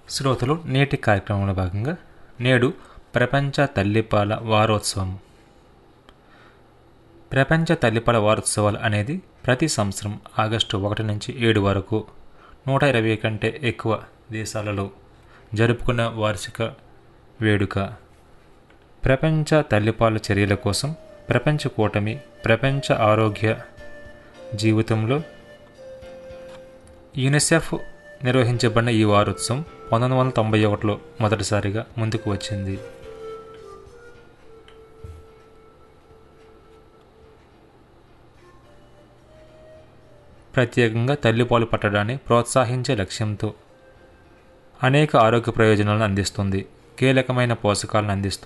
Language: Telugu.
శ్రోతలు నేటి కార్యక్రమంలో భాగంగా నేడు ప్రపంచ తల్లిపాల వారోత్సవం ప్రపంచ తల్లిపాల వారోత్సవాలు అనేది ప్రతి సంవత్సరం ఆగస్టు ఒకటి నుంచి ఏడు వరకు నూట ఇరవై కంటే ఎక్కువ దేశాలలో జరుపుకున్న వార్షిక వేడుక ప్రపంచ తల్లిపాల చర్యల కోసం ప్రపంచ కూటమి ప్రపంచ ఆరోగ్య జీవితంలో యునిసెఫ్ నిర్వహించబడిన ఈ వారోత్సవం పంతొమ్మిది వందల తొంభై ఒకటిలో మొదటిసారిగా ముందుకు వచ్చింది ప్రత్యేకంగా తల్లిపాలు పట్టడాన్ని ప్రోత్సహించే లక్ష్యంతో అనేక ఆరోగ్య ప్రయోజనాలను అందిస్తుంది కీలకమైన పోషకాలను అందిస్తుంది